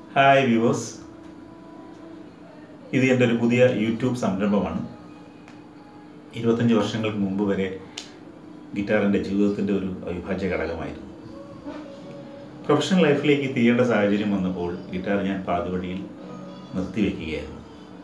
hi viewers ഇത് എൻ്റെ ഒരു പുതിയ യൂട്യൂബ് സംരംഭമാണ് ഇരുപത്തഞ്ച് വർഷങ്ങൾക്ക് മുമ്പ് വരെ ഗിറ്റാർ എൻ്റെ ജീവിതത്തിൻ്റെ ഒരു അവിഭാജ്യ ഘടകമായിരുന്നു പ്രൊഫഷണൽ ലൈഫിലേക്ക് തിരിയേണ്ട സാഹചര്യം വന്നപ്പോൾ ഗിറ്റാർ ഞാൻ പാതിവഴിയിൽ നിർത്തിവെക്കുകയായിരുന്നു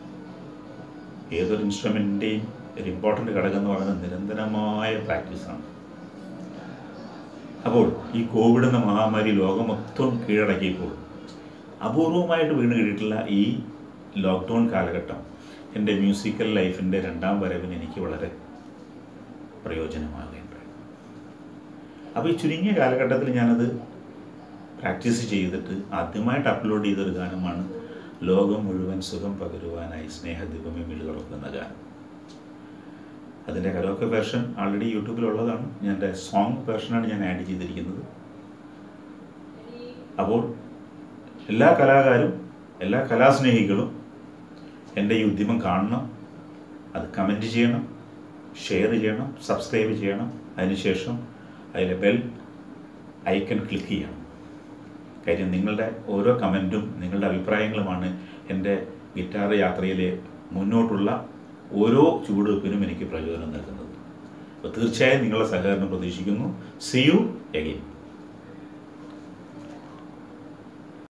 ഏതൊരു ഇൻസ്ട്രുമെൻറ്റിൻ്റെയും ഒരു ഇമ്പോർട്ടൻ്റ് ഘടകം എന്ന് പറയുന്നത് നിരന്തരമായ പ്രാക്ടീസാണ് അപ്പോൾ ഈ കോവിഡ് എന്ന മഹാമാരി ലോകം മൊത്തം കീഴടക്കിയപ്പോൾ അപൂർവമായിട്ട് വീണ് കിട്ടിയിട്ടുള്ള ഈ ലോക്ക്ഡൗൺ കാലഘട്ടം എൻ്റെ മ്യൂസിക്കൽ ലൈഫിൻ്റെ രണ്ടാം വരവിന് എനിക്ക് വളരെ പ്രയോജനമാകുകയുണ്ടായി അപ്പോൾ ഈ ചുരുങ്ങിയ കാലഘട്ടത്തിൽ ഞാനത് പ്രാക്ടീസ് ചെയ്തിട്ട് ആദ്യമായിട്ട് അപ്ലോഡ് ചെയ്തൊരു ഗാനമാണ് ലോകം മുഴുവൻ സുഖം പകരുവാനായി സ്നേഹദീപമേ മിഴി തുറക്കുന്ന ഗാനം അതിൻ്റെ കരോക്കെ വെർഷൻ ആൾറെഡി യൂട്യൂബിലുള്ളതാണ് ഞാൻ എൻ്റെ സോങ് വെർഷനാണ് ഞാൻ ആഡ് ചെയ്തിരിക്കുന്നത് അപ്പോൾ എല്ലാ കലാകാരും എല്ലാ കലാസ്നേഹികളും എൻ്റെ ഈ ഉദ്യമം കാണണം അത് കമൻറ്റ് ചെയ്യണം ഷെയർ ചെയ്യണം സബ്സ്ക്രൈബ് ചെയ്യണം അതിനുശേഷം അതിലെ ബെൽ ഐക്കൺ ക്ലിക്ക് ചെയ്യണം കാര്യം നിങ്ങളുടെ ഓരോ കമൻറ്റും നിങ്ങളുടെ അഭിപ്രായങ്ങളുമാണ് എൻ്റെ ഗിറ്റാർ യാത്രയിലെ മുന്നോട്ടുള്ള ഓരോ ചുവടുവെപ്പിനും എനിക്ക് പ്രചോദനം നൽകുന്നത് അപ്പോൾ തീർച്ചയായും നിങ്ങളുടെ സഹകരണം പ്രതീക്ഷിക്കുന്നു സി യു എഗെയിൻ